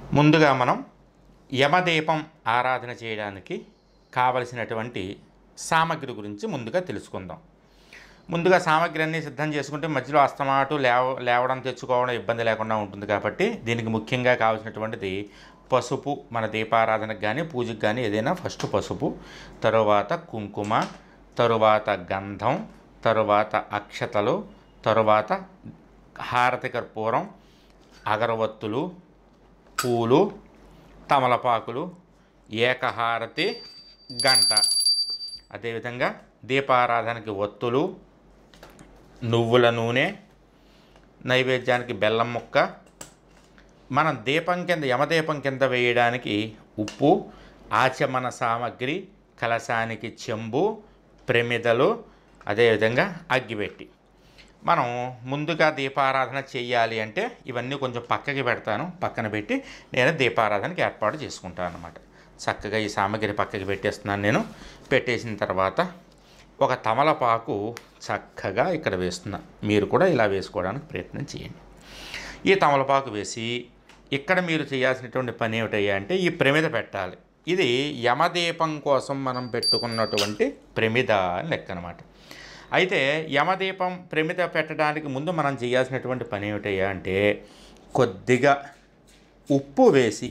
ముందుగా మనం యమదీపం ఆరాధన చేయడానికి కావలసినటువంటి సామగ్రి గురించి ముందుగా తెలుసుకుందాం ముందుగా సామగ్రి అన్నీ సిద్ధం చేసుకుంటే మధ్యలో అస్తమాటు లేవ లేవడం తెచ్చుకోవడం ఇబ్బంది లేకుండా ఉంటుంది కాబట్టి దీనికి ముఖ్యంగా కావాల్సినటువంటిది పసుపు మన దీపారాధనకు కానీ పూజకు కానీ ఏదైనా ఫస్ట్ పసుపు తరువాత కుంకుమ తరువాత గంధం తరువాత అక్షతలు తరువాత హారతి కర్పూరం అగరవత్తులు పూలు తమలపాకులు ఏకహారతి గంట అదేవిధంగా దీపారాధనకి ఒత్తులు నువ్వుల నూనె నైవేద్యానికి బెల్లం ముక్క మనం దీపం కింద యమదీపం కింద వేయడానికి ఉప్పు ఆచమన సామగ్రి కలశానికి చెంబు ప్రమిదలు అదేవిధంగా అగ్గిపెట్టి మనం ముందుగా దీపారాధన చేయాలి అంటే ఇవన్నీ కొంచెం పక్కకి పెడతాను పక్కన పెట్టి నేను దీపారాధనకి ఏర్పాటు చేసుకుంటాను అనమాట చక్కగా ఈ సామగ్రి పక్కకి పెట్టేస్తున్నాను నేను పెట్టేసిన తర్వాత ఒక తమలపాకు చక్కగా ఇక్కడ వేస్తున్నా మీరు కూడా ఇలా వేసుకోవడానికి ప్రయత్నం చేయండి ఈ తమలపాకు వేసి ఇక్కడ మీరు చేయాల్సినటువంటి పని ఏమిటయ్యా అంటే ఈ ప్రమిద పెట్టాలి ఇది యమదీపం కోసం మనం పెట్టుకున్నటువంటి ప్రమిద అని లెక్క అనమాట అయితే యమదీపం ప్రమిద పెట్టడానికి ముందు మనం చేయాల్సినటువంటి పని ఏమిటయ్యా అంటే కొద్దిగా ఉప్పు వేసి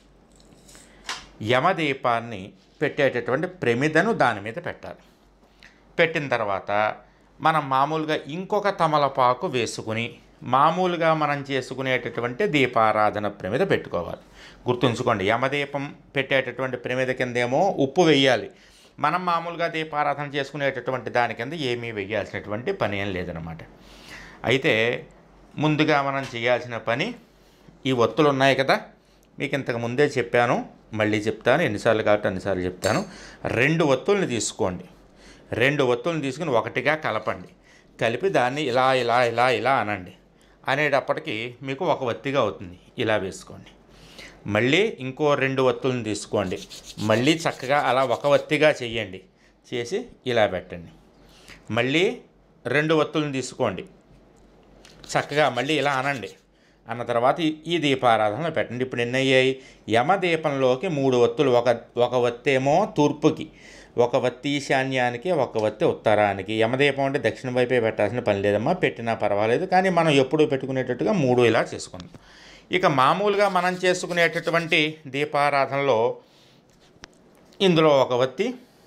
యమదీపాన్ని పెట్టేటటువంటి ప్రమిదను దాని మీద పెట్టాలి పెట్టిన తర్వాత మనం మామూలుగా ఇంకొక తమలపాకు వేసుకుని మామూలుగా మనం చేసుకునేటటువంటి దీపారాధన ప్రమిద పెట్టుకోవాలి గుర్తుంచుకోండి యమదీపం పెట్టేటటువంటి ప్రమిద కిందేమో ఉప్పు వేయాలి మనం మామూలుగా దీపారాధన చేసుకునేటటువంటి దాని కింద ఏమీ వేయాల్సినటువంటి పని ఏం లేదనమాట అయితే ముందుగా మనం చేయాల్సిన పని ఈ ఒత్తులు ఉన్నాయి కదా మీకు ఇంతకు ముందే చెప్పాను మళ్ళీ చెప్తాను ఎన్నిసార్లు కాబట్టి అన్నిసార్లు చెప్తాను రెండు ఒత్తుల్ని తీసుకోండి రెండు ఒత్తుల్ని తీసుకుని ఒకటిగా కలపండి కలిపి దాన్ని ఇలా ఇలా ఇలా ఇలా అనండి అనేటప్పటికి మీకు ఒక ఒత్తిగా అవుతుంది ఇలా వేసుకోండి మళ్ళీ ఇంకో రెండు ఒత్తులను తీసుకోండి మళ్ళీ చక్కగా అలా ఒక ఒత్తిగా చెయ్యండి చేసి ఇలా పెట్టండి మళ్ళీ రెండు ఒత్తులను తీసుకోండి చక్కగా మళ్ళీ ఇలా అనండి అన్న తర్వాత ఈ- ఈ దీపారాధనలో పెట్టండి ఇప్పుడు ఎన్ని అయ్యాయి యమదీపంలోకి మూడు ఒత్తులు ఒక ఒక ఒత్తేమో తూర్పుకి ఒక వత్తి ఈశాన్యానికి ఒక వత్తి ఉత్తరానికి యమదీపం అంటే దక్షిణ వైపే పెట్టాల్సిన పని లేదమ్మా పెట్టినా పర్వాలేదు కానీ మనం ఎప్పుడూ పెట్టుకునేటట్టుగా మూడు ఇలా చేసుకుందాం ఇక మామూలుగా మనం చేసుకునేటటువంటి దీపారాధనలో ఇందులో ఒక వత్తి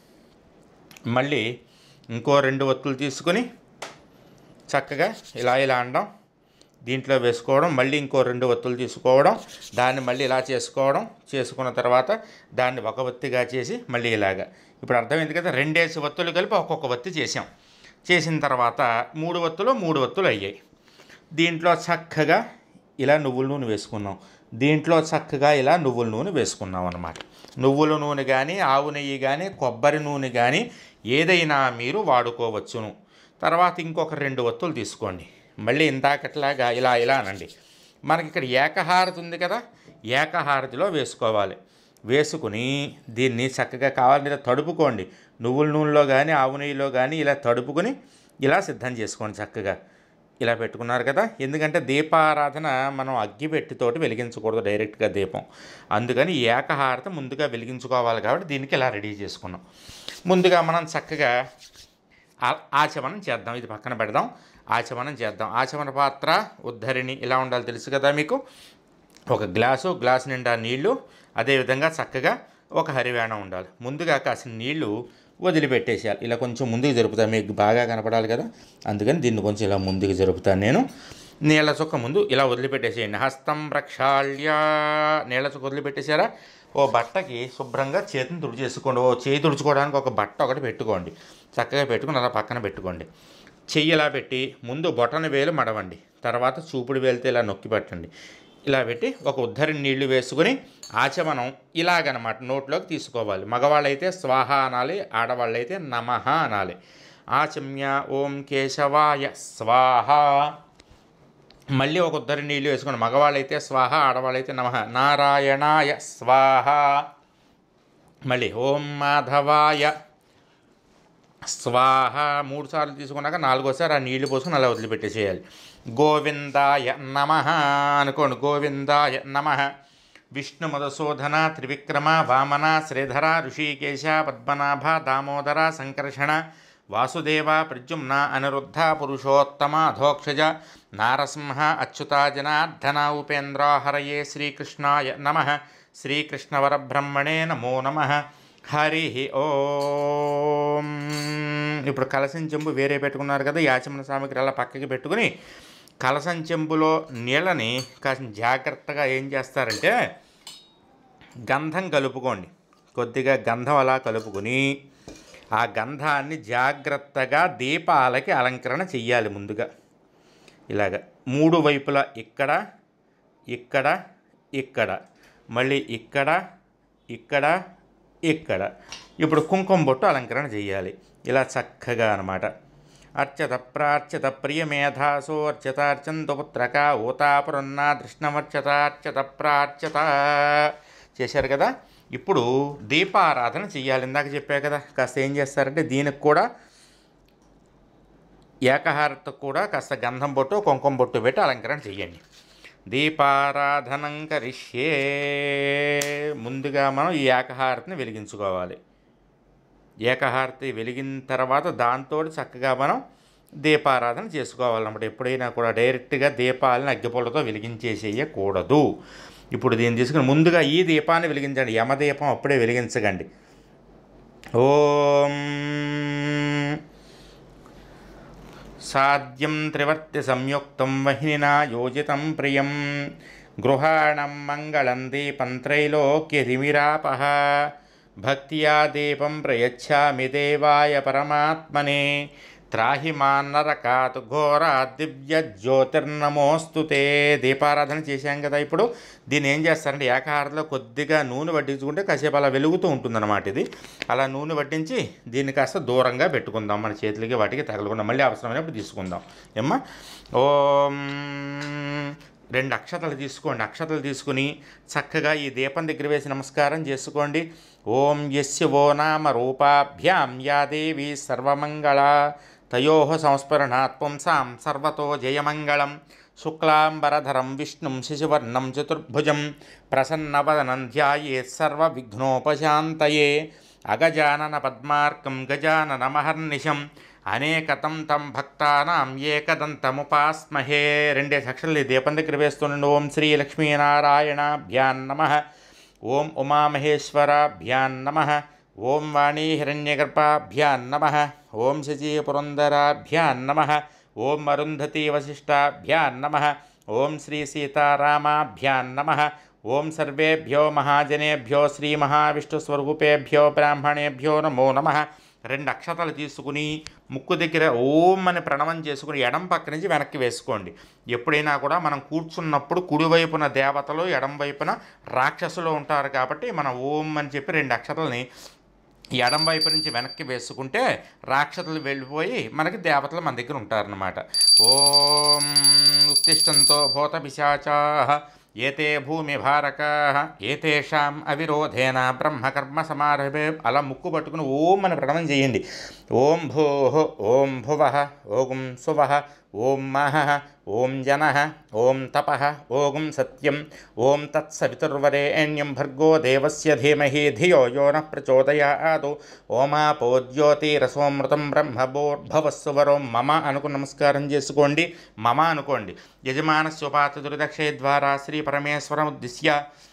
మళ్ళీ ఇంకో రెండు ఒత్తులు తీసుకొని చక్కగా ఇలా ఇలా అనడం దీంట్లో వేసుకోవడం మళ్ళీ ఇంకో రెండు ఒత్తులు తీసుకోవడం దాన్ని మళ్ళీ ఇలా చేసుకోవడం చేసుకున్న తర్వాత దాన్ని ఒక ఒత్తిగా చేసి మళ్ళీ ఇలాగా ఇప్పుడు అర్థమైంది కదా రెండేసి ఒత్తులు కలిపి ఒక్కొక్క ఒత్తి చేసాం చేసిన తర్వాత మూడు ఒత్తులు మూడు ఒత్తులు అయ్యాయి దీంట్లో చక్కగా ఇలా నువ్వుల నూనె వేసుకున్నాం దీంట్లో చక్కగా ఇలా నువ్వుల నూనె వేసుకున్నాం అన్నమాట నువ్వుల నూనె కానీ ఆవు నెయ్యి కానీ కొబ్బరి నూనె కానీ ఏదైనా మీరు వాడుకోవచ్చును తర్వాత ఇంకొక రెండు ఒత్తులు తీసుకోండి మళ్ళీ ఇందాకట్లాగా ఇలా ఇలా అనండి మనకి ఇక్కడ ఏకహారతి ఉంది కదా ఏకహారతిలో వేసుకోవాలి వేసుకుని దీన్ని చక్కగా కావాలంటే ఇలా తడుపుకోండి నువ్వుల నూనెలో కానీ ఆవు నెయ్యిలో కానీ ఇలా తడుపుకొని ఇలా సిద్ధం చేసుకోండి చక్కగా ఇలా పెట్టుకున్నారు కదా ఎందుకంటే దీపారాధన మనం అగ్గిపెట్టితోటి వెలిగించకూడదు డైరెక్ట్గా దీపం అందుకని ఏకహారత ముందుగా వెలిగించుకోవాలి కాబట్టి దీనికి ఇలా రెడీ చేసుకున్నాం ముందుగా మనం చక్కగా ఆ- ఆచమనం చేద్దాం ఇది పక్కన పెడదాం ఆచమనం చేద్దాం ఆచమన పాత్ర ఉద్ధరిణి ఇలా ఉండాలి తెలుసు కదా మీకు ఒక గ్లాసు గ్లాసు నిండా నీళ్లు అదేవిధంగా చక్కగా ఒక హరివేణం ఉండాలి ముందుగా కాసిన నీళ్లు వదిలిపెట్టేసేయాలి ఇలా కొంచెం ముందుకు జరుపుతాను మీకు బాగా కనపడాలి కదా అందుకని దీన్ని కొంచెం ఇలా ముందుకు జరుపుతాను నేను నీళ్ళ చుక్క ముందు ఇలా వదిలిపెట్టేసేయండి హస్తం ప్రక్షాళ్య నీళ్ళ చుక్క వదిలిపెట్టేసారా ఓ బట్టకి శుభ్రంగా చేతిని తుడిచేసుకోండి ఓ చేయి తుడుచుకోవడానికి ఒక బట్ట ఒకటి పెట్టుకోండి చక్కగా పెట్టుకుని అలా పక్కన పెట్టుకోండి చెయ్యి ఇలా పెట్టి ముందు బొటన వేలు మడవండి తర్వాత చూపుడు వేలితో ఇలా నొక్కి పెట్టండి ఇలా పెట్టి ఒక ఉద్ధరిని నీళ్లు వేసుకుని ఆచమనం ఇలాగనమాట నోట్లోకి తీసుకోవాలి మగవాళ్ళైతే స్వాహ అనాలి ఆడవాళ్ళైతే నమః అనాలి ఆచమ్య ఓం కేశవాయ స్వాహ మళ్ళీ ఒక ఉద్దరి నీళ్ళు వేసుకుని మగవాళ్ళైతే స్వాహ ఆడవాళ్ళైతే నమ నారాయణాయ స్వాహ మళ్ళీ ఓం మాధవాయ స్వాహ మూడు సార్లు తీసుకున్నాక నాలుగోసారి ఆ నీళ్లు పోసుకుని అలా వదిలిపెట్టేసేయాలి గోవిందాయ నమ అనుకోండి గోవిందాయ నమ విష్ణుమధుసూదన త్రివిక్రమ వామన శ్రీధర ఋషికేశ పద్మనాభ దామోదర సంకర్షణ వాసుదేవ ప్రద్యుమ్న అనిరుద్ధ పురుషోత్తమ అధోక్షజ నారసింహ అచ్యుత జనార్దన ఉపేంద్ర హరయే శ్రీకృష్ణాయ నమ శ్రీకృష్ణవరబ్రహ్మణే నమో నమ హరి ఓం ఇప్పుడు కలసం చెంబు వేరే పెట్టుకున్నారు కదా యాచమన సామగ్రి అలా పక్కకి పెట్టుకుని కలసం చెంబులో నీళ్ళని కాస్త జాగ్రత్తగా ఏం చేస్తారంటే గంధం కలుపుకోండి కొద్దిగా గంధం అలా కలుపుకొని ఆ గంధాన్ని జాగ్రత్తగా దీపాలకి అలంకరణ చెయ్యాలి ముందుగా ఇలాగ మూడు వైపులా ఇక్కడ ఇక్కడ ఇక్కడ మళ్ళీ ఇక్కడ ఇక్కడ ఇక్కడ ఇప్పుడు కుంకుమ బొట్టు అలంకరణ చేయాలి ఇలా చక్కగా అనమాట అర్చత ప్రార్చత ప్రియమేధాసో అర్చతార్చంతు పుత్రక ఊతాపురన్నా దృష్ణమర్చత అర్చత ప్రార్చత చేశారు కదా ఇప్పుడు దీపారాధన చెయ్యాలి ఇందాక చెప్పా కదా కాస్త ఏం చేస్తారంటే దీనికి కూడా ఏకహారత కూడా కాస్త గంధం బొట్టు కుంకుమ బొట్టు పెట్టి అలంకరణ చెయ్యండి దీపారాధనం కరిష్యే ముందుగా మనం ఈ ఏకహారతిని వెలిగించుకోవాలి ఏకహారతి వెలిగిన తర్వాత దాంతో చక్కగా మనం దీపారాధన చేసుకోవాలన్నమాట ఎప్పుడైనా కూడా డైరెక్ట్గా దీపాలను అగ్గిపుల్లతో వెలిగించేసేయకూడదు ఇప్పుడు దీన్ని తీసుకుని ముందుగా ఈ దీపాన్ని వెలిగించండి యమదీపం అప్పుడే వెలిగించకండి ఓం సాధ్యం త్రివర్తి సంయుక్తం వహినినా యోజితం ప్రియం గృహాణం మంగళం దీపం త్రైలోక్యతిమిరాపహ భక్త్యా దీపం ప్రయచ్ఛామి దేవాయ పరమాత్మనే త్రాహి మాన్నరకాత్ ఘోర దివ్య జ్యోతిర్నమోస్తు తే దీపారాధన చేశాం కదా ఇప్పుడు దీన్ని ఏం చేస్తారంటే ఏకాహారలో కొద్దిగా నూనె వడ్డించుకుంటే కాసేపు అలా వెలుగుతూ ఉంటుందన్నమాట ఇది అలా నూనె వడ్డించి దీన్ని కాస్త దూరంగా పెట్టుకుందాం మన చేతులకి వాటికి తగలకుండా మళ్ళీ అవసరమైనప్పుడు తీసుకుందాం ఏమ్మా ఓం రెండు అక్షతలు తీసుకోండి అక్షతలు తీసుకుని చక్కగా ఈ దీపం దగ్గర వేసి నమస్కారం చేసుకోండి ఓం యస్య ఓ నామ రూపాభ్యాం యా దేవి సర్వమంగళ తయో సంస్మరణాత్ పుంసాం సర్వతో జయమంగళం శుక్లాంబరధరం విష్ణుం శశివర్ణం చతుర్భుజం ప్రసన్నవదనం ధ్యాయేత్ సర్వవిఘ్నోపశాంతయే అగజానన పద్మార్కం గజాననమహర్నిశం అనేకతం తం భక్తానాం ఏకదంతముపాస్మహే రెండే అక్షరాలు ఈ దీపం దగ్గర వేస్తుండండి ఓం శ్రీ లక్ష్మీనారాయణాభ్యాన్ నమ ఓం ఉమామహేశ్వరాభ్యాన్ నమ ఓం వాణీ హిరణ్యగర్భాభ్యాన్ నమ ఓం శచీపురందరాభ్యాన్ నమ ఓం అరుంధతి వశిష్టాభ్యాన్ నమ ఓం శ్రీ సీతారామాభ్యాన్ నమ ఓం సర్వేభ్యో మహాజనేభ్యో శ్రీ మహావిష్ణుస్వరూపేభ్యో బ్రాహ్మణేభ్యో నమో నమ రెండు అక్షతలు తీసుకుని ముక్కు దగ్గర ఓం అని ప్రణవం చేసుకుని ఎడం పక్క నుంచి వెనక్కి వేసుకోండి ఎప్పుడైనా కూడా మనం కూర్చున్నప్పుడు కుడివైపున దేవతలు ఎడం వైపున రాక్షసులు ఉంటారు కాబట్టి మనం ఓం అని చెప్పి రెండు అక్షతల్ని ఎడం వైపు నుంచి వెనక్కి వేసుకుంటే రాక్షసులు వెళ్ళిపోయి మనకి దేవతలు మన దగ్గర ఉంటారన్నమాట ఓం ఉత్తిష్టంతో భూత పిశాచా ఏతే భూమి భారకా ఏతేషాం అవిరోధేన బ్రహ్మకర్మ సమారభే అలా ముక్కు పట్టుకుని ఓం అని ప్రణవం చేయండి ఓం భూ ఓం భువ ఓం సువ ఓం మహ ఓం జన ఓం తప ఓం సత్యం ఓం తత్సవితుర్వరేణ్యం భర్గో దేవస్య ధీమహి ధియో యో న ప్రచోదయాదు ఓమాపో జ్యోతిరసోమృతం బ్రహ్మభోర్భవస్సువరం మమ అనుకు నమస్కారం చేసుకోండి మమ అనుకోండి యజమానస్యోపాత దురిదక్షయ ద్వారా శ్రీ పరమేశ్వరముద్దిశ్య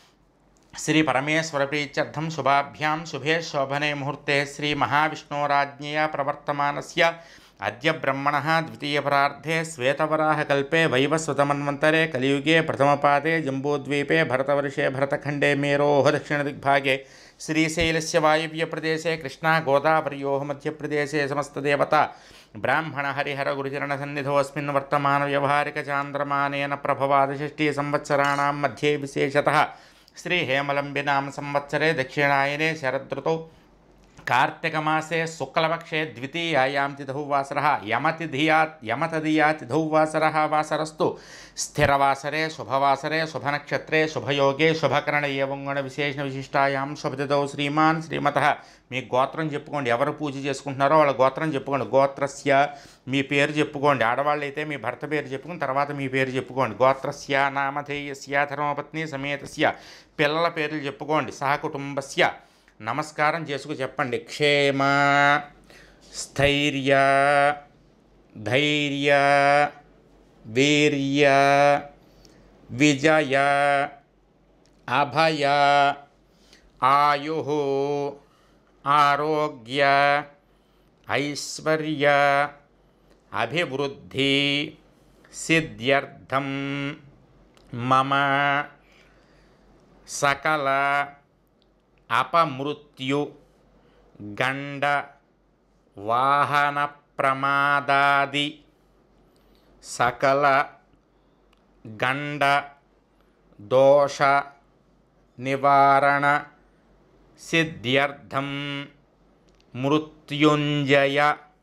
శ్రీ పరమేశ్వర ప్రీత్యర్థం శుభాభ్యాం శుభే శోభనే ముహూర్తే శ్రీ మహావిష్ణోరాజ్ఞయా ప్రవర్తమానస్య అద్య బ్రహ్మణ ద్వితీయపరార్ధే శ్వేతవరాహకల్పే వైవస్వతమన్వంతరే కలియుగే ప్రథమపాదే జంబూద్వీపే భరతవర్షే భరతఖండే మేరోహ దక్షిణదిగ్భాగే శ్రీశైలస్య వాయువ్యప్రదేశే కృష్ణా గోదావర్యోः మధ్యప్రదేశే సమస్తదేవత బ్రాహ్మణ హరిహర గురుచరణ సన్నిధోऽస్మిన్ వర్తమాన వ్యవహారిక చాంద్రమానేన ప్రభవాదషష్ఠీ సంవత్సరాణాం మధ్యే విశేషతः శ్రీ హేమలంబినామ సంవత్సరే దక్షిణాయనే శరదృతౌ కార్తీకమాసే శుక్లపక్షే ద్వితీయాయాం తిథౌ వాసరः యమతిథియా యమతదియా తిథౌ వాసరः వాసరస్తు స్థిరవాసరే శుభవాసరే శుభనక్షత్రే శుభయోగే శుభకరణ ఏవంగుణ విశేష విశిష్టాయాం శుభతిథౌ శ్రీమాన్ శ్రీమతః మీ గోత్రం చెప్పుకోండి ఎవరు పూజ చేసుకుంటున్నారో వాళ్ళ గోత్రం చెప్పుకోండి గోత్రస్య మీ పేరు చెప్పుకోండి ఆడవాళ్ళు అయితే మీ భర్త పేరు చెప్పుకుని తర్వాత మీ పేరు చెప్పుకోండి గోత్రస్య నామధేయస్య ధర్మపత్ని సమేతస్య పిల్లల పేర్లు చెప్పుకోండి సహకుటుంబస్య నమస్కారం చేసుకు చెప్పండి క్షేమ స్థైర్య ధైర్య వీర్య విజయ అభయ ఆయు ఆరోగ్య ఐశ్వర్య అభివృద్ధి సిద్ధ్యర్థం మమ సకల అపమృత్యు గండ వాహన ప్రమాదాది సకల గండ దోష నివారణ సిద్ధ్యర్థం మృత్యుంజయ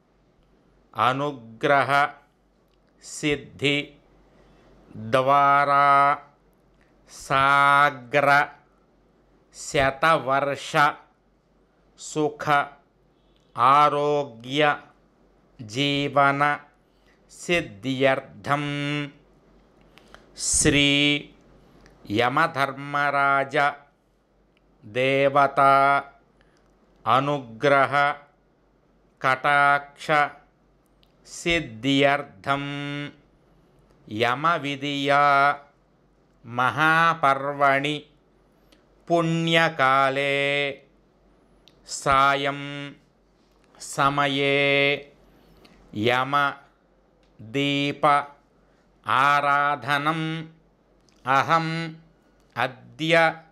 అనుగ్రహ సిద్ధి ద్వారా సాగ్ర శతవర్ష సుఖ ఆరోగ్య జీవన సిద్ధ్యర్థం శ్రీ యమధర్మరాజ దేవత అనుగ్రహ కటాక్ష సిద్ధ్యర్థం యమ విధియా మహాపర్వణి పుణ్యకాలే సాయం సమయే యమ దీప ఆరాధనం అహం అద్య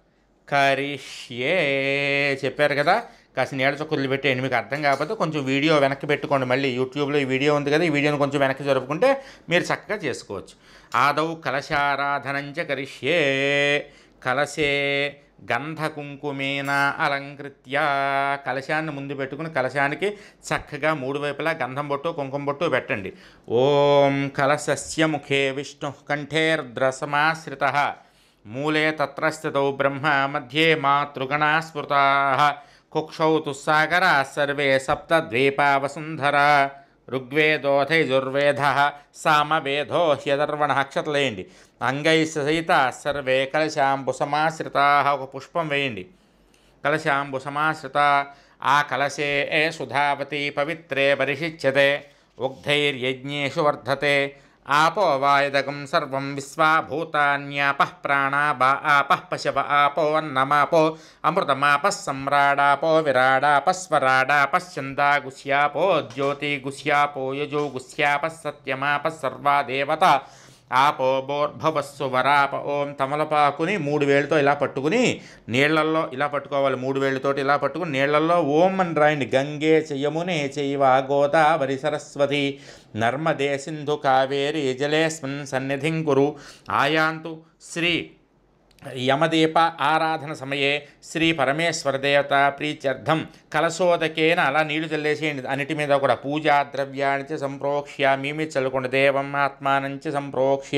కరిష్యే చెప్పారు కదా కాస్త నీళ్ళ చుక్కలు పెట్టేయండి మీకు అర్థం కాకపోతే కొంచెం వీడియో వెనక్కి పెట్టుకోండి మళ్ళీ యూట్యూబ్లో ఈ వీడియో ఉంది కదా ఈ వీడియోని కొంచెం వెనక్కి జరుపుకుంటే మీరు చక్కగా చేసుకోవచ్చు ఆదౌ కలశారాధనంచ కరిష్యే కలశే గంధకుంకుమేన అలంకృత్య కలశాన్ని ముందు పెట్టుకుని కలశానికి చక్కగా మూడు వైపులా గంధం బొట్టు కుంకుమ బొట్టు పెట్టండి ఓం కలశస్య ముఖే విష్ణు కంఠేర్ద్రసమాశ్రిత మూలే తత్ర స్థితౌ బ్రహ్మ మధ్యే మాతృగణా స్మృతా కుక్షౌ తుస్సాగరా సర్వే సప్తద్వీపా వసుంధరా ఋగ్వేదోథైజుర్వేద సామవేదో హ్యదర్వణ అక్షతలేయండి అంగై సహిత సర్వే కలశాంబు సమాశ్రితా ఒక పుష్పం వేయండి కలశాంబు సమాశ్రిత ఆ కలశే ఏ సుధావతి పవిత్రే పరిషిచ్యతే ఉగ్ధైర్యజ్ఞేషు వర్ధతే ఆపో వాయదకం సర్వం విశ్వాభూతాన్యాపః ప్రాణా బా ఆపః పశవ ఆపో అన్నమాపో అమృతమాపः సమ్రాడాపో విరాడాపः స్వరాడాపः ఛందాగుస్యాపో జ్యోతిగుస్యాపో యజో గుస్యాపः సత్యమాపः సర్వా దేవత ఆపో బోర్భవస్సు వరాప ఓం తమలపాకుని మూడు వేళ్ళతో ఇలా పట్టుకుని నీళ్లల్లో ఇలా పట్టుకోవాలి మూడు వేళ్ళతోటి ఇలా పట్టుకుని నీళ్లల్లో ఓం అని రాయండి గంగే చెయ్యమునే చైవ గోదావరి సరస్వతి నర్మదే సింధు కావేరి జలేస్మిన్ సన్నిధిం కురు ఆయాంతు శ్రీ యమదీప ఆరాధన సమయే శ్రీ పరమేశ్వర దేవత ప్రీత్యర్థం కలశోదకేన అలా నీళ్లు చల్లేసేయండి అన్నిటి మీద కూడా పూజా ద్రవ్యాన్ని చ సంప్రోక్ష్య మీ మీద చల్లుకోండి దేవం ఆత్మానంచ సంప్రోక్ష్య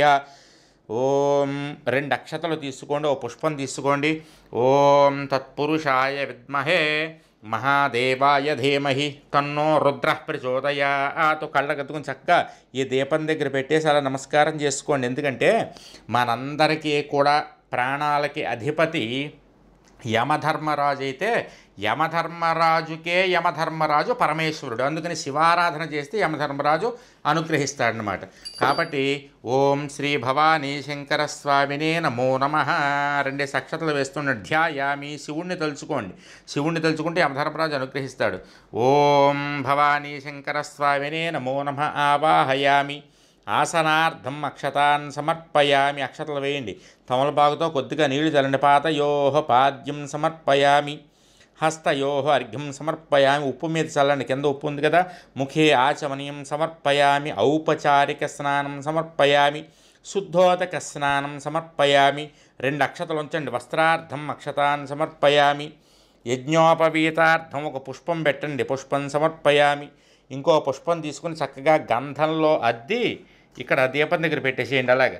ఓం రెండు అక్షతలు తీసుకోండి ఓ పుష్పం తీసుకోండి ఓం తత్పురుషాయ విద్మహే మహాదేవాయ ధీమహి తన్నో రుద్ర ప్రచోదయాతు కళ్ళగద్దుకుని చక్కగా ఈ దీపం దగ్గర పెట్టేసి అలా నమస్కారం చేసుకోండి ఎందుకంటే మనందరికీ కూడా ప్రాణాలకి అధిపతి యమధర్మరాజు అయితే యమధర్మరాజుకే యమధర్మరాజు పరమేశ్వరుడు అందుకని శివారాధన చేస్తే యమధర్మరాజు అనుగ్రహిస్తాడనమాట కాబట్టి ఓం శ్రీ భవానీ శంకర స్వామినే నమో నమ రెండే సక్షతలు వేస్తున్నాడు ధ్యాయామి శివుణ్ణి తలుచుకోండి శివుణ్ణి తలుచుకుంటే యమధర్మరాజు అనుగ్రహిస్తాడు ఓం భవానీ శంకర స్వామినే నమో నమ ఆవాహయామి ఆసనార్థం అక్షతాన్ సమర్పయామి అక్షతలు వేయండి తమలపాకుతో కొద్దిగా నీళ్లు చల్లండి పాతయోహ పాద్యం సమర్పయామి హస్తయోహ అర్ఘ్యం సమర్పయామి ఉప్పు మీద చల్లండి కింద ఉప్పు ఉంది కదా ముఖే ఆచమనీయం సమర్పయామి ఔపచారిక స్నానం సమర్పయామి శుద్ధోదక స్నానం సమర్పయామి రెండు అక్షతలు ఉంచండి వస్త్రార్థం అక్షతాన్ సమర్పయామి యజ్ఞోపవీతార్థం ఒక పుష్పం పెట్టండి పుష్పం సమర్పయామి ఇంకో పుష్పం తీసుకుని చక్కగా గంధంలో అద్ది ఇక్కడ దీపం దగ్గర పెట్టేసేయండి అలాగా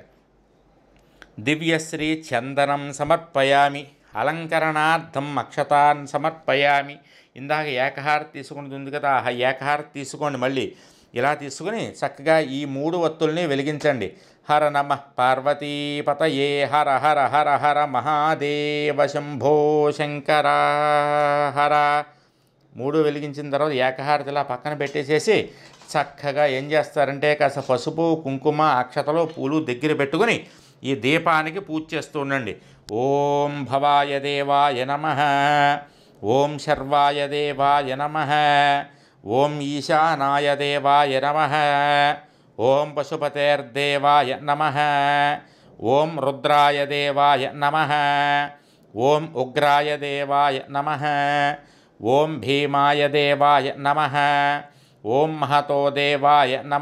దివ్యశ్రీ చందనం సమర్పయామి అలంకరణార్థం అక్షతాన్ సమర్పయామి ఇందాక ఏకహారతి తీసుకున్నది ఉంది కదా ఆ ఏకహారతి తీసుకోండి మళ్ళీ ఇలా తీసుకుని చక్కగా ఈ మూడు వత్తుల్ని వెలిగించండి హర నమ పార్వతీపతయే హర హర హర హర మహాదేవ శంభో శంకర హర మూడు వెలిగించిన తర్వాత ఏకహారతి ఇలా పక్కన పెట్టేసేసి చక్కగా ఏం చేస్తారంటే కాస్త పసుపు కుంకుమ అక్షతలు పూలు దగ్గర పెట్టుకొని ఈ దీపానికి పూజ చేస్తూ ఉండండి ఓం భవాయ దేవాయ నమ ఓం శర్వాయ దేవాయ నమ ఓం ఈశానాయ దేవాయ నమ ఓం పశుపతేర్దేవాయ నమ ఓం రుద్రాయ దేవాయ నమ ఓం ఉగ్రాయ దేవాయ నమ ఓం భీమాయ దేవాయ నమ ఓం మహతో దేవాయ నమ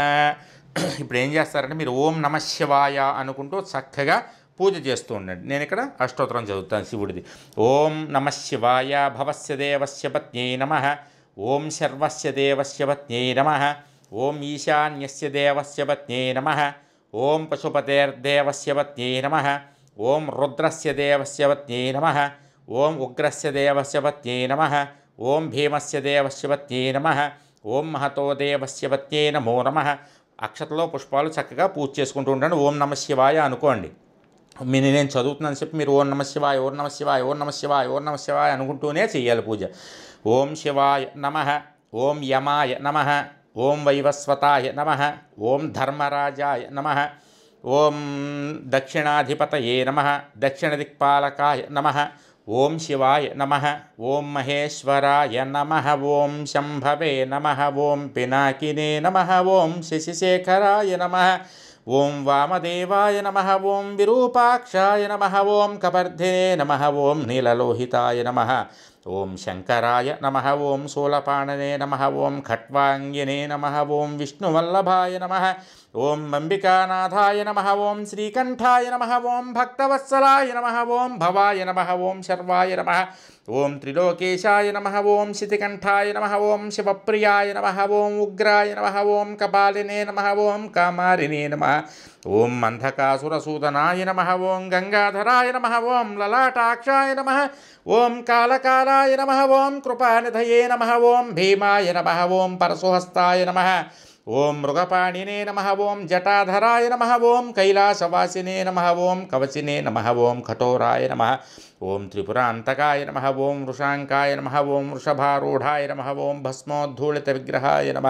ఇప్పుడు ఏం చేస్తారంటే మీరు ఓం నమ శివాయ అనుకుంటూ చక్కగా పూజ చేస్తూ ఉండండి నేను ఇక్కడ అష్టోత్తరం చదువుతాను శివుడిది ఓం నమ శివాయ భవస్య దేవస్య పత్న్యై నమ ఓం శర్వస్య దేవస్య పత్న్యై నమ ఓం ఈశాన్యస్య దేవస్య పత్న్యై నమ ఓం పశుపతేర్దేవస్య పత్న్యై నమ ఓం రుద్రస్య దేవస్య పత్న్యై నమ ఓం ఉగ్రస్య దేవస్య పత్న్యై నమ ఓం భీమస్య దేవస్య పత్న్యై నమ ఓం మహతో దేవస్య పత్న్యై నమో నమ అక్షతలో పుష్పాలు చక్కగా పూజ చేసుకుంటూ ఉండండి ఓం నమ శివాయ అనుకోండి మీరు నేను చదువుతున్నాను చెప్పి మీరు ఓం నమ శివాయ ఓం నమ శివాయ ఓం నమ శివాయ ఓం నమ శివాయ అనుకుంటూనే చెయ్యాలి పూజ ఓం శివాయ నమ ఓం యమాయ నమ ఓం వైవస్వతాయ నమ ఓం ధర్మరాజాయ నమ ఓం దక్షిణాధిపతయే నమ దక్షిణ దిక్పాలకాయ నమ ఓం శివాయ నమ ఓం మహేశ్వరాయ నమ ఓం శంభవే నమ ఓం పినాకినే నమ ఓం శశిశేఖరాయ నమ ఓం వామదేవాయ నమ ఓం విరూపాక్షాయ నమ ఓం కపర్ధినే నమ ఓం నీలలోహితాయ నమ ఓం శంకరాయ నమ ఓం శూలపాణనే నమ ఓం ఖట్వాంగినే నమ ఓం విష్ణువల్లభాయ నమ ఓం అంబికానాథాయ నమ ఓం శ్రీకంఠాయ నమ ఓం భక్తవత్సలాయ నమ ఓం భవాయ నమ ఓం శర్వాయ నమ ఓం త్రిలోకేశాయ నమ ఓం శితికంఠాయ నమ ఓం శివప్రియాయ నమ ఓం ఉగ్రాయ నమ ఓం కపాలినే నమ ఓం కామారినే నమ ఓం అంధకాసురసూదనాయ నమ ఓం గంగాధరాయ నమ ఓం లలాటాక్షాయ నమ ఓం కాలకాలాయ నమ ఓం కృపానిధయే నమ ఓం భీమాయ నమ ఓం పరశుహస్తాయ నమ ఓం మృగపాణినే నమ ఓం జటాధరాయ నమ ఓం కైలాసవాసినే నమ ఓం కవచినే నమ ఓం కఠోరాయ నమ ఓం త్రిపురాంతకాయ నమ ఓం వృషాంకాయ నమ ఓం వృషభారూఢాయ నమ ఓం భస్మోద్ధూళిత విగ్రహాయ నమ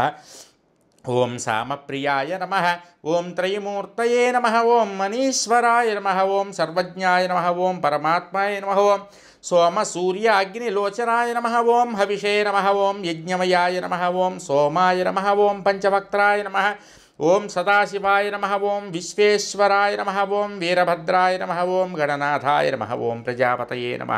ఓం సామప్రియాయ నమ ఓం త్రయమూర్తయే నమ ఓం మనీశ్వరాయ నమ ఓం సర్వజ్ఞాయ నమ ఓం పరమాత్మాయ నమ ఓం సోమ సూర్య అగ్నిలోచనాయ నమ ఓం హవిషే నమ ఓం యజ్ఞమయాయ నమ ఓం సోమాయ నమ ఓం పంచవక్త్రాయ నమ ఓం సదాశివాయ నమ ఓం విశ్వేశ్వరాయ నమ ఓం వీరభద్రాయ నమ ఓం గణనాథాయ నమ ఓం ప్రజాపతయే నమ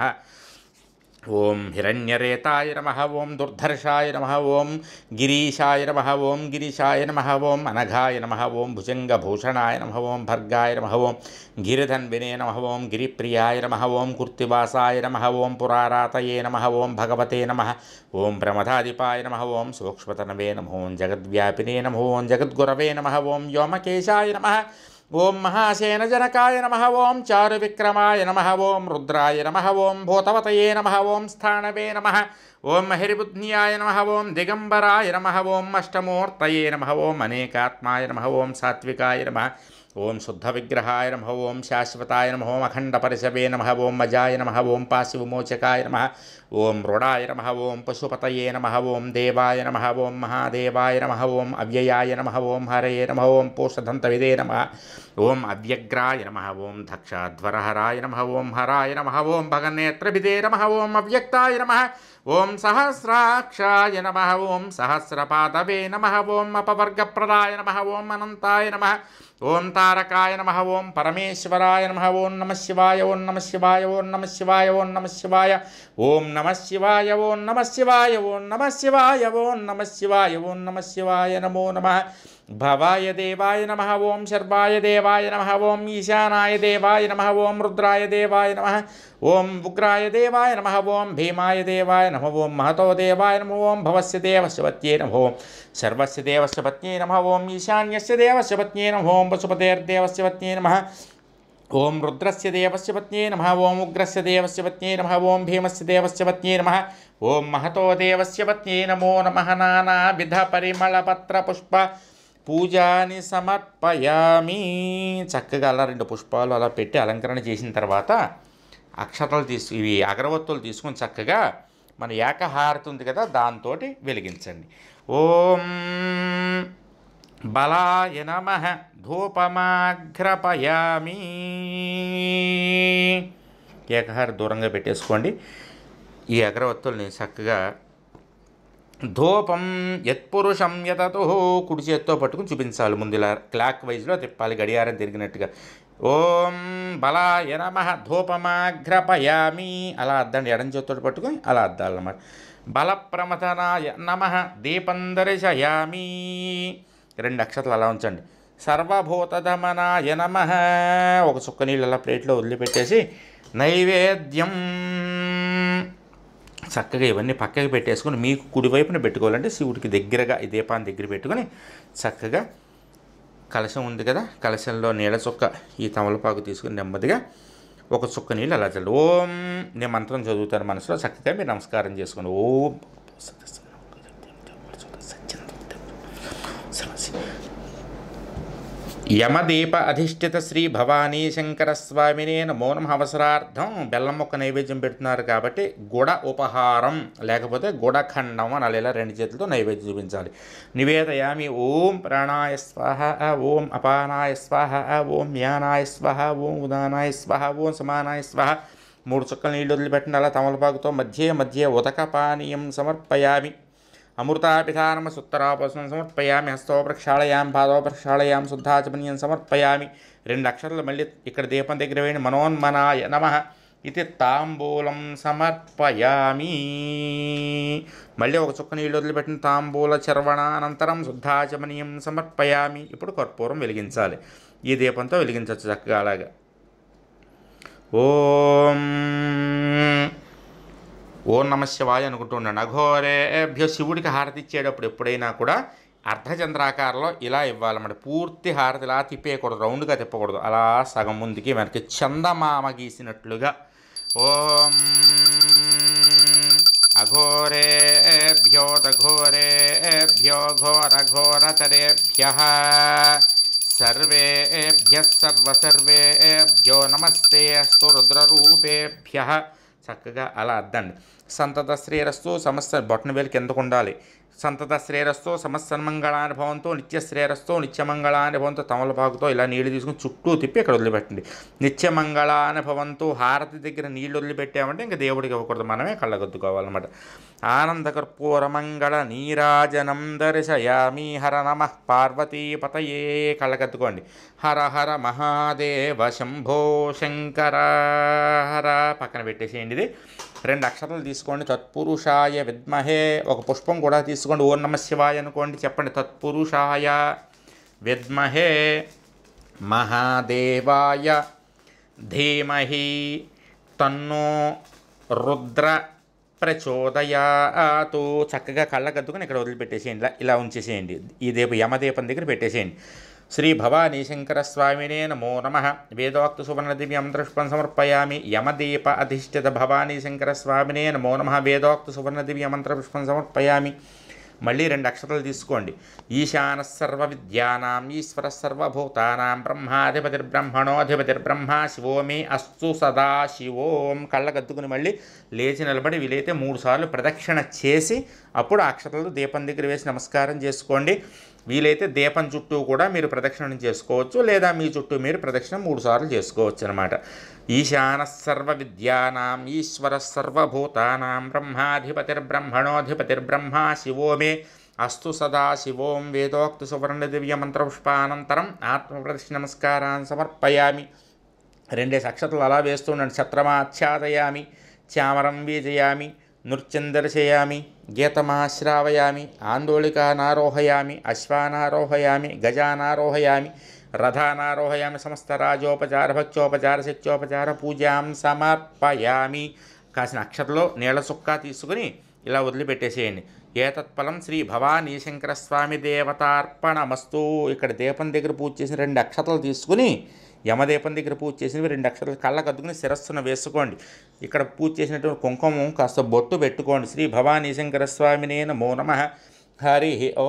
ఓం హిరణ్యరేతాయ నమ ఓం దుర్ధర్షాయ నమ ఓం గిరీశాయ నమ ఓం గిరీశాయ నమ ఓం అనఘాయ నమ ఓం భుజంగభూషణాయ నమ ఓం భర్గాయ నమ ఓం గిరిధన్వినే నమ ఓం గిరిప్రియాయ నమ ఓం కుర్తివాసాయ నమ ఓం పురారాతయే నమ ఓం భగవతే నమ ఓం ప్రమదాధిపాయ నమ ఓం సూక్ష్మతనవే నమ ఓం జగద్వ్యాపినే నమ ఓం జగద్గురవే నమ ఓం వ్యోమకేశాయ నమ ఓం మహాసేనజనకాయ నమ ఓం చారువిక్రమాయ నమ ఓం రుద్రాయ నమ ఓం భూతవతయే నమ ఓం స్థానవే నమ ఓం మహిరిబుద్ధ్యాయ నమ ఓం దిగంబరాయ నమ ఓం అష్టమూర్తయే నమ ఓం అనేకాత్మాయ నమ ఓం సాత్వికాయ నమ ఓం శుద్ధ విగ్రహాయ నమ ఓం శాశ్వతాయ నమ ఓం అఖండ పరిశవే నమ ఓం మజాయ నమ ఓం పాశి విమోచకాయ నమ ఓం రుడాయ నమ ఓం పశుపతయే నమ ఓం దేవాయ నమ ఓం మహాదేవాయ నమ ఓం అవ్యయాయ నమ ఓం హరయే నమ ఓం పోషధంతవిదే నమ ఓం అవ్యగ్రాయ నమ ఓం దక్షాధ్వరహరాయ నమ ఓం హరాయ నమ ఓం భగనేత్రభిదే నమ ఓం అవ్యక్తాయ నమ ఓం సహస్రాక్షాయ నమ ఓం సహస్రపాదవే నమ ఓం అపవర్గప్రదాయ నమ ఓం అనంతాయ నమ ఓం తారకాయ నమ ఓం పరమేశ్వరాయ నమ ఓం నమ శివాయ ఓం నమ శివాయ ఓం నమ శివాయ ఓం నమ శివాయ ఓం నమ శివాయ ఓం నమ శివాయ ఓం నమ శివాయ ఓం నమ శివాయ ఓం నమ శివాయ నమో నమ భవాయ దేవాయ నమ ఓం శర్వాయ దేవాయ నమ ఓం ఈశానాయ దేవాయ నమ ఓం రుద్రాయ దేవాయ నమ ఓం ఉగ్రాయ దేవాయ నమ ఓం భీమాయ దేవాయ నమ ఓం మహతో దేవాయ నమ ఓం భవస్య దేవస్య పత్యే నమ ఓం సర్వస్య దేవస్య పత్యే నమ ఓం ఈశాన్యస్య దేవస్య పత్యే నమ ఓం పశుపతేర్దేవస్య పత్యే నమ ఓం రుద్రస్య దేవస్య పత్న్యే నమ ఓం ఉగ్రస్య దేవస్య పత్న్యే నమ ఓం భీమస్య దేవస్య పత్న్యే నమ ఓం మహతో దేవస్య పత్న్యే నమో నమ నానావిధ పరిమళ పత్ర పుష్ప పూజాని సమర్పయామి చక్కగా అలా రెండు పుష్పాలు అలా పెట్టి అలంకరణ చేసిన తర్వాత అక్షతలు తీసు ఇవి అగరవత్తులు తీసుకొని చక్కగా మన ఏకహారతి ఉంది కదా దాంతో వెలిగించండి ఓం బలాయ నమ ధూపమాఘ్రపయామి ఏకహార దూరంగా పెట్టేసుకోండి ఈ అగరవత్తుల్ని చక్కగా ధూపం యత్పురుషం యతతో కుడి చేత్తో పట్టుకుని చూపించాలి ముందు ఇలా క్లాక్ వైజ్లో తిప్పాలి గడియారం తిరిగినట్టుగా ఓం బలాయ నమ ధూపమాఘ్రపయామి అలా అద్దండి ఎడం చేత్తో పట్టుకొని అలా అద్దాలన్నమాట బలప్రమథనాయ నమ దీపం దర్శయామి రెండు అక్షతలు అలా ఉంచండి సర్వభూతధమనాయ నమ ఒక చుక్క నీళ్ళు అలా ప్లేట్లో వదిలిపెట్టేసి నైవేద్యం చక్కగా ఇవన్నీ పక్కకి పెట్టేసుకొని మీకు కుడివైపున పెట్టుకోవాలంటే శివుడికి దగ్గరగా ఈ దీపాన్ని దగ్గర పెట్టుకొని చక్కగా కలశం ఉంది కదా కలశంలో నీళ్ళ చుక్క ఈ తమలపాకు తీసుకుని నెమ్మదిగా ఒక చుక్క నీళ్ళు అలా చల్లి ఓం నేను మంత్రం చదువుతాను మనసులో చక్కగా మీరు నమస్కారం చేసుకోండి ఓం యమదీప అధిష్ఠిత శ్రీ భవానీ శంకర స్వామినే నమో నమ అవసరార్థం బెల్లం మొక్క నైవేద్యం పెడుతున్నారు కాబట్టి గుడ ఉపహారం లేకపోతే గుడఖండం అని ఇలా రెండు చేతులతో నైవేద్యం చూపించాలి నివేదయామి ఓం ప్రాణాయ స్వాహ ఓం అపానాయ స్వాహ ఓం యానాయ స్వాహ ఓం ఉదానాయ స్వాహ ఓం సమానాయ స్వాహ మూడు చుక్కల నీళ్ళు వదిలిపెట్టిన అలా తమలపాకుతో మధ్య మధ్య ఉదక పానీయం సమర్పయామి అమృతాపిధానమ సుత్తరాపసం సమర్పయామి హస్తో ప్రక్షాళయాం పాదో ప్రక్షాళయాం శుద్ధాచమనీయం సమర్పయామి రెండు అక్షరాలు మళ్ళీ ఇక్కడ దీపం దగ్గర వేయండి మనోన్మనాయ నమ ఇది తాంబూలం సమర్పయామి మళ్ళీ ఒక చుక్క నీళ్ళు వదిలిపెట్టిన తాంబూల చర్వణానంతరం శుద్ధాచమనీయం సమర్పయామి ఇప్పుడు కర్పూరం వెలిగించాలి ఈ దీపంతో వెలిగించవచ్చు చక్కగా అలాగా ఓం ఓం నమ శివాయ అనుకుంటున్నాను అఘోరేభ్యో శివుడికి హారతి ఇచ్చేటప్పుడు ఎప్పుడైనా కూడా అర్ధచంద్రాకారంలో ఇలా ఇవ్వాలన్నమాట పూర్తి హారతి ఇలా తిప్పేయకూడదు రౌండ్గా తిప్పకూడదు అలా సగం ముందుకి వెనక్కి చందమామ గీసినట్లుగా ఓం అఘోరేభ్యోదఘోరేభ్యో ఘోర ఘోరతరేభ్య సర్వేభ్య సర్వసర్వేభ్యో నమస్తే అస్తు రుద్రరూపేభ్య చక్కగా అలా అద్దండి సంతత శ్రేరస్తు సమస్త బొట్టన వేలు కిందకు ఉండాలి సంతత శ్రేరస్తో సమస్తన్మంగళానుభవంతో నిత్య శ్రేరస్తో నిత్యమంగళానుభవంతో తమలపాకుతో ఇలా నీళ్లు తీసుకుని చుట్టూ తిప్పి ఇక్కడ వదిలిపెట్టండి నిత్యమంగళానుభవంతో హారతి దగ్గర నీళ్లు వదిలిపెట్టామంటే ఇంకా దేవుడికి ఇవ్వకూడదు మనమే కళ్ళగద్దుకోవాలన్నమాట ఆనందకర్పూరమంగళ నీరాజనం దర్శయామి హర నమ పార్వతీపతయే కళ్ళగద్దుకోండి హర హర మహాదేవ శంభో శంకర హర పక్కన పెట్టేసేయండి ఇది రెండు అక్షరాలు తీసుకోండి తత్పురుషాయ విద్మహే ఒక పుష్పం కూడా తీసుకోండి ఓం నమ శివాయ అనుకోండి చెప్పండి తత్పురుషాయ విద్మహే మహాదేవాయ ధీమహి తన్నో రుద్ర ప్రచోదయాతు చక్కగా కళ్ళగద్దుకొని ఇక్కడ వదిలిపెట్టేసేయండి ఇలా ఇలా ఉంచేసేయండి ఈ దీప యమదీపం దగ్గర పెట్టేసేయండి శ్రీ భవానీ శంకర స్వామినే నమో నమ వేదోక్త సువర్ణ దివ్యం పుష్పం సమర్పయామి యమదీప అధిష్ఠిత భవానీ శంకర స్వామినే నమో నమ వేదోక్త సువర్ణ దివ్య మంత్ర పుష్పం సమర్పయామి మళ్ళీ రెండు అక్షరాలు తీసుకోండి ఈశాన సర్వ విద్యానాం ఈశ్వర సర్వభూతానాం బ్రహ్మాధిపతిర్బ్రహ్మణోధిపతిర్బ్రహ్మ శివో మే అస్తు సదా శివోం కళ్ళగద్దుకుని మళ్ళీ లేచి నిలబడి వీలైతే మూడు సార్లు ప్రదక్షిణ చేసి అప్పుడు ఆ అక్షరాలు దీపం దగ్గర వేసి నమస్కారం చేసుకోండి వీలైతే దీపం చుట్టూ కూడా మీరు ప్రదక్షిణం చేసుకోవచ్చు లేదా మీ చుట్టూ మీరు ప్రదక్షిణ మూడు సార్లు చేసుకోవచ్చు అనమాట ఈశాన సర్వ విద్యానాం ఈశ్వర సర్వభూతానాం బ్రహ్మాధిపతిర్బ్రహ్మణోధిపతిర్బ్రహ్మ శివో మే అస్తు సదా శివోం వేదోక్త సువర్ణ దివ్య మంత్రపుష్పానంతరం ఆత్మప్రదక్షిణ నమస్కారాన్ని సమర్పయామి రెండేసి అక్షతలు అలా వేస్తుండండి ఛత్రమాచ్ఛాదయామి చామరం వీజయామి నృత్యం దర్శయామి గీతమాశ్రావయామి ఆందోళికానారోహయామి అశ్వానారోహయామి గజానారోహయామి రథానారోహయామి సమస్త రాజోపచార భక్త్యోపచార శక్త్యోపచార పూజాం సమర్పయామి కాసిన అక్షతలో నీళ్ల సుక్క తీసుకుని ఇలా వదిలిపెట్టేసేయండి ఏతత్ఫలం శ్రీ భవానీ శంకర స్వామి దేవతార్పణమస్తు ఇక్కడ దీపం దగ్గర పూజ చేసిన రెండు అక్షతలు తీసుకుని యమదీపం దగ్గర పూజ చేసినవి రెండు అక్షరాలు కళ్ళకు అద్దుకుని శిరస్సును వేసుకోండి ఇక్కడ పూజ చేసినటువంటి కుంకుమం కాస్త బొట్టు పెట్టుకోండి శ్రీ భవానీ శంకర స్వామినే నమో నమ హరి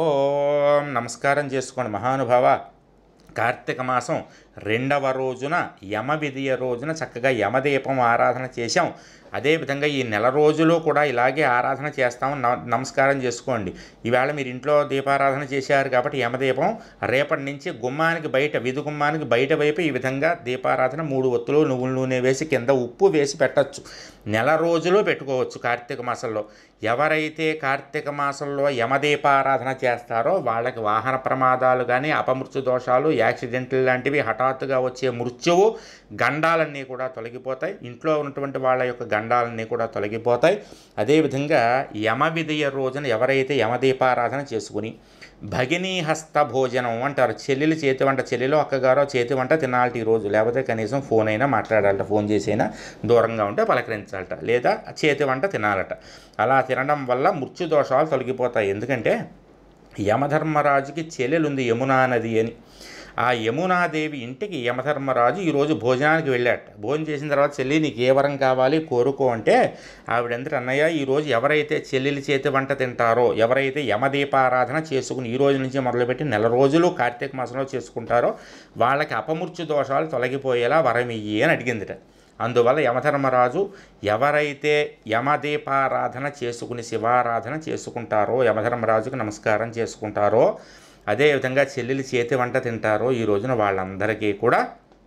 ఓం నమస్కారం చేసుకోండి మహానుభావ కార్తీక మాసం రెండవ రోజున యమ విధియ రోజున చక్కగా యమదీపం ఆరాధన చేశాం అదేవిధంగా ఈ నెల రోజులు కూడా ఇలాగే ఆరాధన చేస్తాం న- నమస్కారం చేసుకోండి ఈవేళ మీరు ఇంట్లో దీపారాధన చేశారు కాబట్టి యమదీపం రేపటి నుంచి గుమ్మానికి బయట విధి గుమ్మానికి బయట వైపు ఈ విధంగా దీపారాధన మూడు ఒత్తులు నువ్వుల నూనె వేసి కింద ఉప్పు వేసి పెట్టచ్చు నెల రోజులు పెట్టుకోవచ్చు కార్తీక మాసంలో ఎవరైతే కార్తీక మాసంలో యమదీపారాధన చేస్తారో వాళ్ళకి వాహన ప్రమాదాలు కానీ అపమృత్యు దోషాలు యాక్సిడెంట్లు లాంటివి హఠాత్తుగా వచ్చే మృత్యువు గండాలన్నీ కూడా తొలగిపోతాయి ఇంట్లో ఉన్నటువంటి వాళ్ళ యొక్క గండాలన్నీ కూడా తొలగిపోతాయి అదేవిధంగా యమ విధియ రోజున ఎవరైతే యమదీపారాధన చేసుకుని భగినీ హస్త భోజనం అంటారు చెల్లెలు చేతి వంట చెల్లెలు అక్కగారో చేతి వంట తినాలి ఈ రోజు లేకపోతే కనీసం ఫోన్ అయినా మాట్లాడాలట ఫోన్ చేసి అయినా దూరంగా ఉంటే పలకరించాలట లేదా చేతి వంట తినాలట అలా తినడం వల్ల మృత్యు దోషాలు తొలగిపోతాయి ఎందుకంటే యమధర్మరాజుకి చెల్లెలు ఉంది యమునా నది అని ఆ యమునాదేవి ఇంటికి యమధర్మరాజు ఈరోజు భోజనానికి వెళ్ళాట భోజనం చేసిన తర్వాత చెల్లి నీకు ఏ వరం కావాలి కోరుకో అంటే ఆవిడందరూ అన్నయ్య ఈరోజు ఎవరైతే చెల్లెలి చేతి వంట తింటారో ఎవరైతే యమదీపారాధన చేసుకుని ఈ రోజు నుంచి మొదలుపెట్టి నెల రోజులు కార్తీక మాసంలో చేసుకుంటారో వాళ్ళకి అపమృత్యు దోషాలు తొలగిపోయేలా వరం ఇయ్యి అని అడిగిందిట అందువల్ల యమధర్మరాజు ఎవరైతే యమదీపారాధన చేసుకుని శివారాధన చేసుకుంటారో యమధర్మరాజుకు నమస్కారం చేసుకుంటారో అదేవిధంగా చెల్లెలి చేతి వంట తింటారో ఈ రోజున వాళ్ళందరికీ కూడా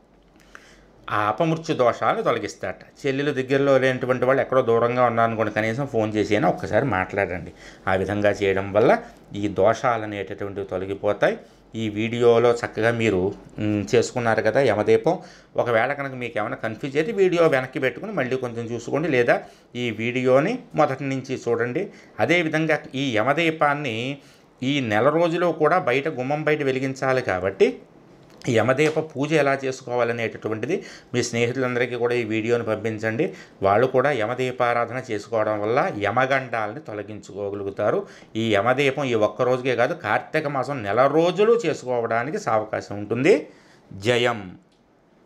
ఆ అపమృత్యు దోషాలు తొలగిస్తాట చెల్లెలు దగ్గరలో లేనటువంటి వాళ్ళు ఎక్కడో దూరంగా ఉన్నారనుకోండి కనీసం ఫోన్ చేసి అయినా ఒక్కసారి మాట్లాడండి ఆ విధంగా చేయడం వల్ల ఈ దోషాలు అనేటటువంటివి తొలగిపోతాయి ఈ వీడియోలో చక్కగా మీరు మ్, చేసుకున్నారు కదా యమదీపం ఒకవేళ కనుక మీకు ఏమైనా కన్ఫ్యూజ్ అయితే వీడియో వెనక్కి పెట్టుకుని మళ్ళీ కొంచెం చూసుకోండి లేదా ఈ వీడియోని మొదటి నుంచి చూడండి అదేవిధంగా ఈ యమదీపాన్ని ఈ నెల రోజులు కూడా బయట గుమ్మం బయట వెలిగించాలి కాబట్టి యమదీప పూజ ఎలా చేసుకోవాలనేటటువంటిది మీ స్నేహితులందరికీ కూడా ఈ వీడియోని పంపించండి వాళ్ళు కూడా యమదీపారాధన చేసుకోవడం వల్ల యమగండాలని తొలగించుకోగలుగుతారు ఈ యమదీపం ఈ ఒక్క రోజుకే కాదు కార్తీక మాసం నెల రోజులు చేసుకోవడానికి అవకాశం ఉంటుంది జయం